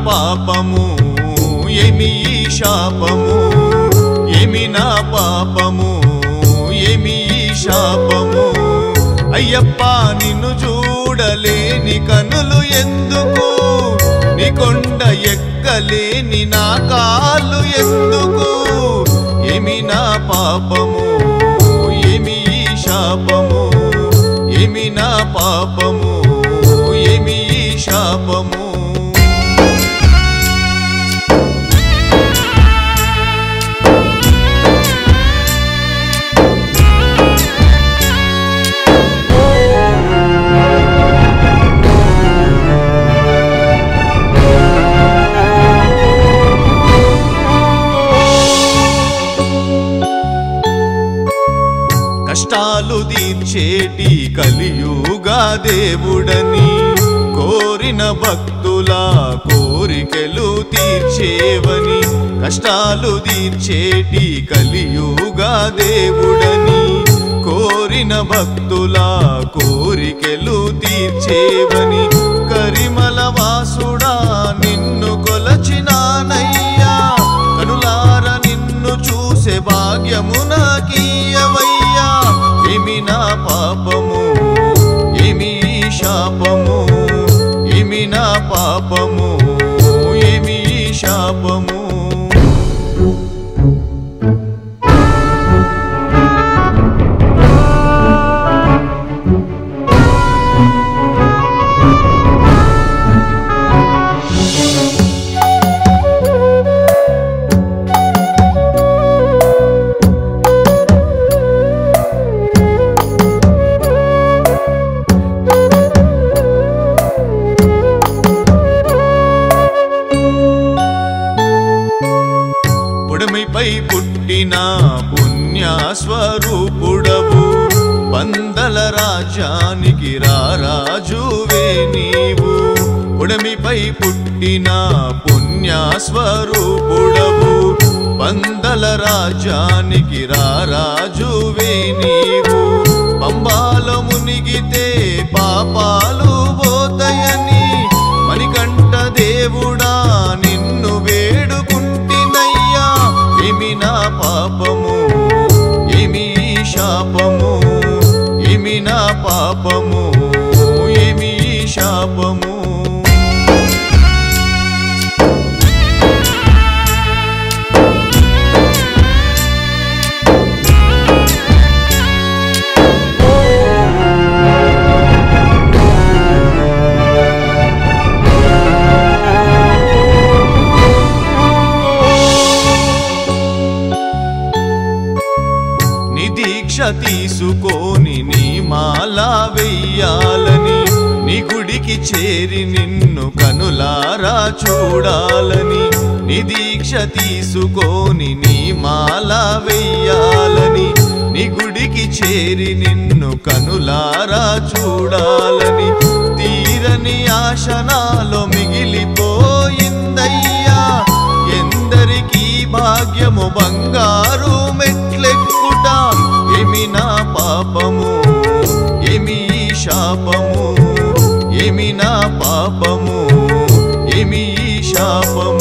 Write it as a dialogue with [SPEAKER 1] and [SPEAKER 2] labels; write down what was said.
[SPEAKER 1] పాపము ఏమి ఈ శాపము ఏమి నా పాపము ఏమి ఈ శాపము అయ్యప్ప నిన్ను చూడలేని కనులు ఎందుకు నీ కొండ ఎక్కలేని నా కాళ్ళు ఎందుకు ఏమి నా పాపము ఏమి ఈ శాపము ఏమి నా పాపము ఏమి ఈ శాపము కష్టాలు తీర్చేటి కలియుగా దేవుడని కోరిన భక్తుల కోరికలు తీర్చేవని కష్టాలు తీర్చేటి కలియుగా దేవుడని కోరిన భక్తుల కోరికలు తీర్చేవని కరిమల వాసుడా నిన్ను కొలచినానయ్యా కనులార నిన్ను చూసే భాగ్యము నాకీయవయ్యా ఏమి నా పాపము ఏమి ఈ శాపము ఏమి నా పాపము ఏమి ఈ శాపము పుడమిపై పుట్టిన పుణ్యస్వరూపుడవు పందల రాజ్యానికి రారాజువే నీవు పుడమిపై పుట్టిన పుణ్యస్వరూపుడవు పందల రాజ్యానికి రారాజువే నీవు పంబాలో మునిగితే పాపాలు పోతాయని మణికంఠ దేవుడా నిన్ను వేడుకుంటినయ్యా ఏమి నా పాపము ఏమి ఈ శాపము ఏమి నా పాపము ఏమి ఈ శాపము నీ దీక్ష తీసుకొని నీ మాల వెయ్యాలని నీ గుడికి చేరి నిన్ను కనులారా చూడాలని నీ దీక్ష తీసుకొని నీ మాల వెయ్యాలని నీ గుడికి చేరి నిన్ను కనులారా చూడాలని తీరని ఆశనాలో మిగిలిపోయిందయ్యా ఎందరికీ భాగ్యము బంగారు మెట్లెక్కుట ఏమి నా పాపము ఏమి ఈ శాపము ఏమి నా పాపము ఏమి ఈ శాపము